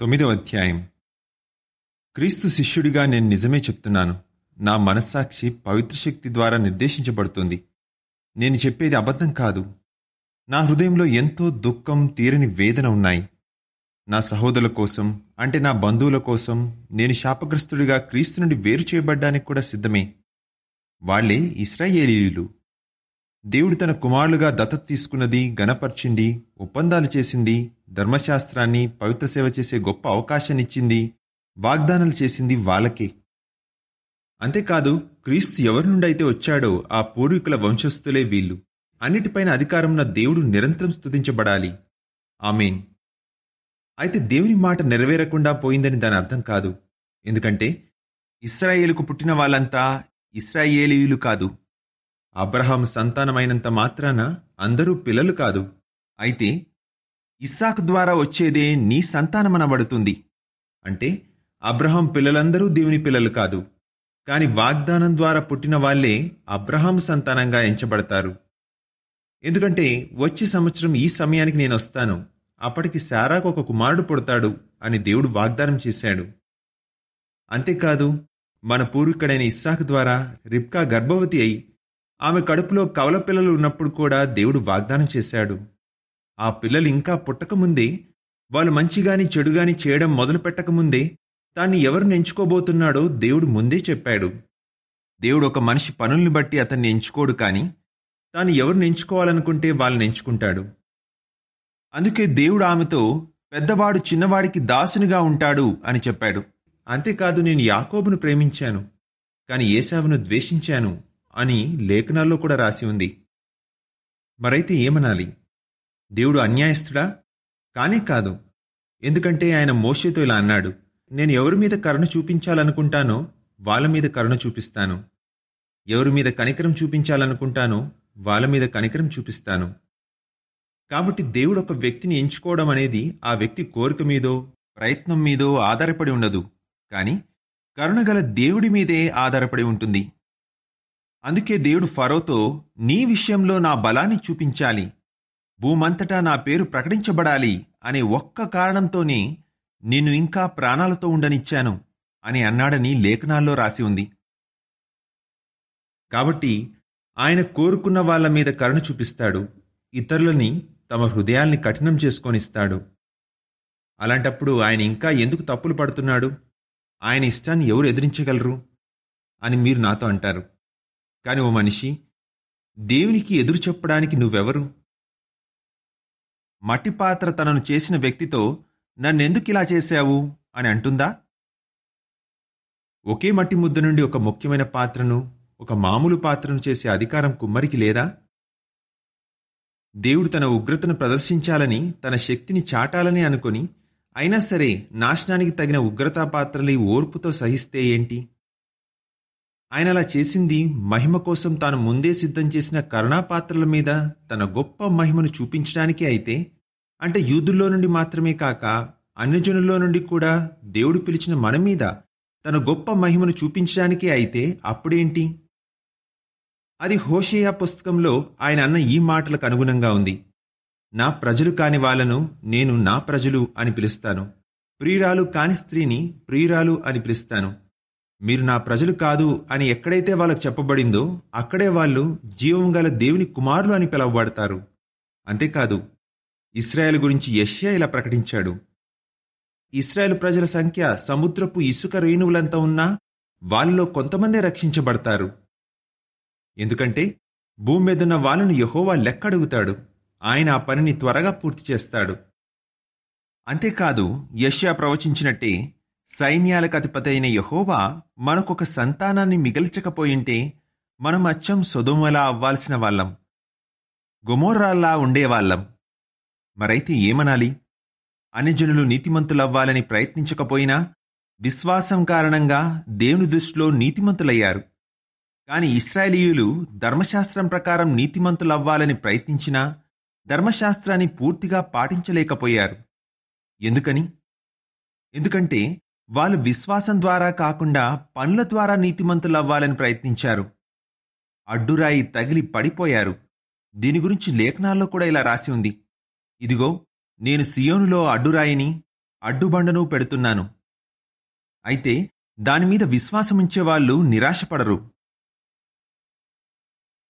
తొమ్మిదవ అధ్యాయం క్రీస్తు శిష్యుడిగా నేను నిజమే చెప్తున్నాను నా మనస్సాక్షి పవిత్ర శక్తి ద్వారా నిర్దేశించబడుతుంది నేను చెప్పేది అబద్ధం కాదు నా హృదయంలో ఎంతో దుఃఖం తీరని వేదన ఉన్నాయి నా సహోదరుల కోసం అంటే నా బంధువుల కోసం నేను శాపగ్రస్తుడిగా క్రీస్తు నుండి వేరు చేయబడ్డానికి కూడా సిద్ధమే వాళ్లే ఇస్రాయేలీయులు దేవుడు తన కుమారులుగా దత్తత తీసుకున్నది గణపర్చింది ఒప్పందాలు చేసింది ధర్మశాస్త్రాన్ని పవిత్ర సేవ చేసే గొప్ప అవకాశాన్నిచ్చింది వాగ్దానాలు చేసింది వాళ్ళకే అంతేకాదు క్రీస్తు ఎవరి నుండి అయితే వచ్చాడో ఆ పూర్వీకుల వంశస్థులే వీళ్ళు అన్నిటిపైన అధికారమున్న దేవుడు నిరంతరం స్తుతించబడాలి ఆమెన్ అయితే దేవుని మాట నెరవేరకుండా పోయిందని దాని అర్థం కాదు ఎందుకంటే ఇస్రాయేలుకు పుట్టిన వాళ్ళంతా ఇస్రాయేలీయులు కాదు అబ్రహాం సంతానమైనంత మాత్రాన అందరూ పిల్లలు కాదు అయితే ఇస్సాకు ద్వారా వచ్చేదే నీ సంతానమనబడుతుంది అంటే అబ్రహాం పిల్లలందరూ దేవుని పిల్లలు కాదు కాని వాగ్దానం ద్వారా పుట్టిన వాళ్లే అబ్రహాం సంతానంగా ఎంచబడతారు ఎందుకంటే వచ్చే సంవత్సరం ఈ సమయానికి నేను వస్తాను అప్పటికి శారాకు ఒక కుమారుడు పుడతాడు అని దేవుడు వాగ్దానం చేశాడు అంతేకాదు మన పూర్వీకుడైన ఇస్సాకు ద్వారా రిబ్కా గర్భవతి అయి ఆమె కడుపులో కవల పిల్లలు ఉన్నప్పుడు కూడా దేవుడు వాగ్దానం చేశాడు ఆ పిల్లలు ఇంకా పుట్టకముందే వాళ్ళు మంచిగాని చెడుగాని చేయడం మొదలు పెట్టకముందే తాన్ని ఎవరిని ఎంచుకోబోతున్నాడో దేవుడు ముందే చెప్పాడు దేవుడు ఒక మనిషి పనుల్ని బట్టి అతన్ని ఎంచుకోడు కానీ తాను ఎవరిని ఎంచుకోవాలనుకుంటే వాళ్ళని ఎంచుకుంటాడు అందుకే దేవుడు ఆమెతో పెద్దవాడు చిన్నవాడికి దాసునిగా ఉంటాడు అని చెప్పాడు అంతేకాదు నేను యాకోబును ప్రేమించాను కాని ఏసావును ద్వేషించాను అని లేఖనాల్లో కూడా రాసి ఉంది మరైతే ఏమనాలి దేవుడు అన్యాయస్తుడా కానే కాదు ఎందుకంటే ఆయన మోషేతో ఇలా అన్నాడు నేను ఎవరి మీద కరుణ చూపించాలనుకుంటానో వాళ్ళ మీద కరుణ చూపిస్తాను ఎవరి మీద కనికరం చూపించాలనుకుంటానో వాళ్ళ మీద కనికరం చూపిస్తాను కాబట్టి దేవుడు ఒక వ్యక్తిని ఎంచుకోవడం అనేది ఆ వ్యక్తి కోరిక మీదో ప్రయత్నం మీదో ఆధారపడి ఉండదు కానీ కరుణగల దేవుడి మీదే ఆధారపడి ఉంటుంది అందుకే దేవుడు ఫరోతో నీ విషయంలో నా బలాన్ని చూపించాలి భూమంతటా నా పేరు ప్రకటించబడాలి అనే ఒక్క కారణంతోనే నిన్ను ఇంకా ప్రాణాలతో ఉండనిచ్చాను అని అన్నాడని లేఖనాల్లో రాసి ఉంది కాబట్టి ఆయన కోరుకున్న వాళ్ళ మీద కరుణ చూపిస్తాడు ఇతరులని తమ హృదయాల్ని కఠినం చేసుకొనిస్తాడు అలాంటప్పుడు ఆయన ఇంకా ఎందుకు తప్పులు పడుతున్నాడు ఆయన ఇష్టాన్ని ఎవరు ఎదిరించగలరు అని మీరు నాతో అంటారు కాని ఓ మనిషి దేవునికి ఎదురు చెప్పడానికి నువ్వెవరు మట్టి పాత్ర తనను చేసిన వ్యక్తితో నన్నెందుకు ఇలా చేశావు అని అంటుందా ఒకే మట్టి ముద్ద నుండి ఒక ముఖ్యమైన పాత్రను ఒక మామూలు పాత్రను చేసే అధికారం కుమ్మరికి లేదా దేవుడు తన ఉగ్రతను ప్రదర్శించాలని తన శక్తిని చాటాలని అనుకొని అయినా సరే నాశనానికి తగిన ఉగ్రతా పాత్రలి ఓర్పుతో సహిస్తే ఏంటి ఆయన అలా చేసింది మహిమ కోసం తాను ముందే సిద్ధం చేసిన కరుణాపాత్రల మీద తన గొప్ప మహిమను చూపించడానికే అయితే అంటే యూదుల్లో నుండి మాత్రమే కాక అన్యజనుల్లో నుండి కూడా దేవుడు పిలిచిన మన మీద తన గొప్ప మహిమను చూపించడానికే అయితే అప్పుడేంటి అది హోషేయ పుస్తకంలో ఆయన అన్న ఈ మాటలకు అనుగుణంగా ఉంది నా ప్రజలు కాని వాళ్లను నేను నా ప్రజలు అని పిలుస్తాను ప్రియురాలు కాని స్త్రీని ప్రియురాలు అని పిలుస్తాను మీరు నా ప్రజలు కాదు అని ఎక్కడైతే వాళ్ళకు చెప్పబడిందో అక్కడే వాళ్ళు జీవం గల దేవుని కుమారులు అని పిలువబడతారు అంతేకాదు ఇస్రాయేల్ గురించి యష్యా ఇలా ప్రకటించాడు ఇస్రాయేల్ ప్రజల సంఖ్య సముద్రపు ఇసుక రేణువులంతా ఉన్నా వాళ్ళలో కొంతమందే రక్షించబడతారు ఎందుకంటే భూమి మీదున్న వాళ్ళను యహోవా లెక్కడుగుతాడు ఆయన ఆ పనిని త్వరగా పూర్తి చేస్తాడు అంతేకాదు యష్యా ప్రవచించినట్టే సైన్యాలకు అధిపతి అయిన యహోవా మనకొక సంతానాన్ని మిగల్చకపోయింటే మనం అచ్చం సొదుమలా అవ్వాల్సిన వాళ్ళం గుమోర్రాల్లా ఉండేవాళ్ళం మరైతే ఏమనాలి అన్యజనులు నీతిమంతులవ్వాలని ప్రయత్నించకపోయినా విశ్వాసం కారణంగా దేవుని దృష్టిలో నీతిమంతులయ్యారు కాని ఇస్రాయేలీయులు ధర్మశాస్త్రం ప్రకారం నీతిమంతులవ్వాలని ప్రయత్నించినా ధర్మశాస్త్రాన్ని పూర్తిగా పాటించలేకపోయారు ఎందుకని ఎందుకంటే వాళ్ళు విశ్వాసం ద్వారా కాకుండా పనుల ద్వారా నీతిమంతులవ్వాలని ప్రయత్నించారు అడ్డురాయి తగిలి పడిపోయారు దీని గురించి లేఖనాల్లో కూడా ఇలా రాసి ఉంది ఇదిగో నేను సియోనులో అడ్డురాయిని అడ్డుబండను పెడుతున్నాను అయితే దానిమీద విశ్వాసముంచే వాళ్ళు నిరాశపడరు